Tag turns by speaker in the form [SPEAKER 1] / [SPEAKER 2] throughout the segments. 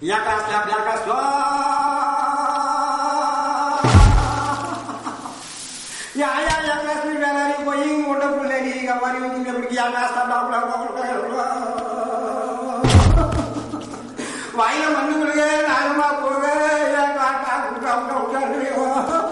[SPEAKER 1] Jaka slap, jaka Ya ya ya kelas ni dah lari going motor pun lagi kamari untuk dia pergi yang asal dah pulang வாயில மண்ணு விடுங்க நாகமா போக ஏன் காட்டா குட்டா குட்டா குட்டா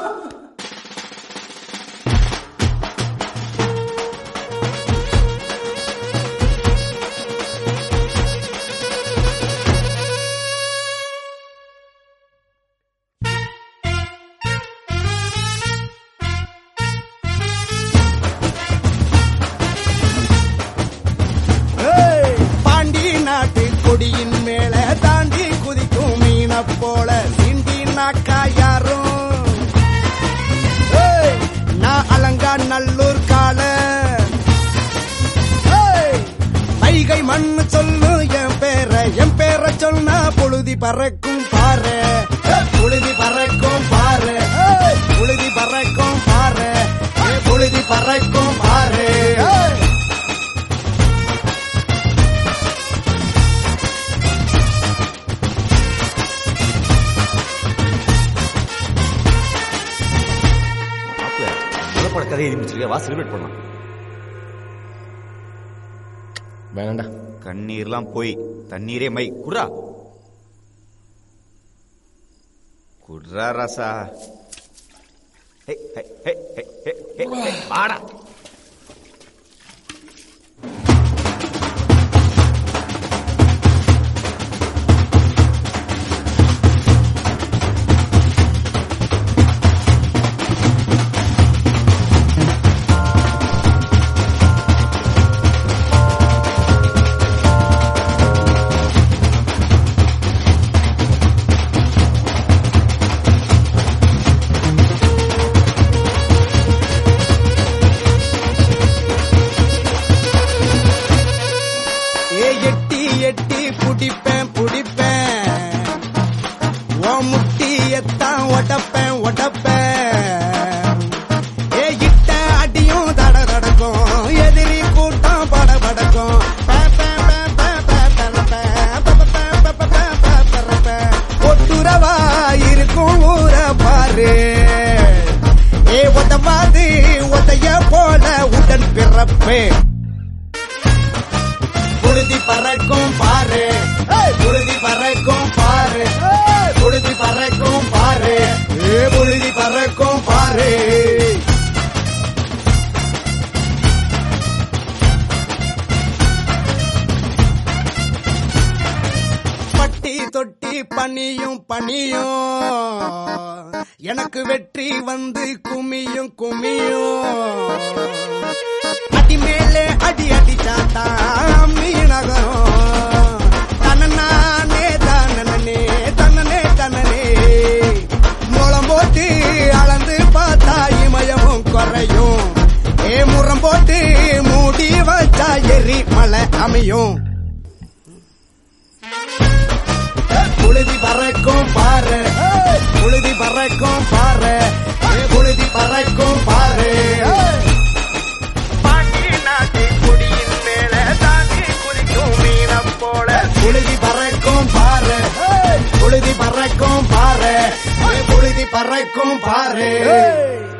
[SPEAKER 2] ஏய், பாண்டி நாட்டு கொடியின் மேல தாண்டி குதிக்கும் மீன போல சிண்டி நாக்கா யாரும் ஏய், நான் அலங்கா நல்லூர் கால ஏய், வைகை மண்ணு சொல்லு என் பேர என் பேர சொன்னா பொழுதி பறக்கும் பாரு ஏய், புழுதி பறக்கும் பாரு ஏய், புழுதி பறக்கும் பாரு ஏய், புழுதி பறக்கும் பாரு ஏய்.
[SPEAKER 3] மாப்பிள்ள கதையை எழுதி முடிச்சிருக்க வா செலிப்ரேட் பண்ணலாம்
[SPEAKER 4] வேணாண்டா
[SPEAKER 3] கண்ணீர்லாம் போய் தண்ணீரே மை குர்ரா குர்ரா ரசா ஹே, ஹே, ஹே, ஹே, ஹே, ஹே, ஹே, வாடா
[SPEAKER 2] ஏ எட்டி எட்டி புடிப்பேன் புடிப்பேன் ஓ முட்டியத்தான் ஒடப்பேன் ஒடப்பேன் ஏ இட்ட அடியும் தட தடக்கும் எதிரி கூட்டம் பட படக்கும் பே, பே, பே, பே, பே, பெற, பே, பே, பே, பே, பே, பே, பே, பெற, பே. ஒட்டுறவா இருக்கும் ஊர பாரு ஏ உதவாது உதைய போல உடன் பிறப்பேன் புழுதி பறக்கும் பாரு ஏய், புழுதி பறக்கும் பாரு ஏய், புழுதி பறக்கும் பாரு ஏ புழுதி பறக்கும் பாரு பட்டி தொட்டி பனியும் பனியும் எனக்கு வெற்றி வந்து குமியும் குமியும் அடி மேலே அடி அடி சாத்தா மீனகரம் தனநானே தனனே தனனே தனனே முளம் போட்டு அளந்து பார்த்தா இமயமும் குறையும் ஏ முறம் போட்டு மூடி வச்சா எரி மலை அமையும் புழுதி பறக்கும் பாரு ஏய், புழுதி பறக்கும் பாரு ஏய், புழுதி பறக்கும் பாரு ஏய். பாண்டி நாட்டு கொடியின் மேல தாண்டி குதிக்கும் மீனம் போல புழுதி பறக்கும் பாரு ஏய், புழுதி பறக்கும் பாரு ஏய், புழுதி பறக்கும் பாரு ஏய்.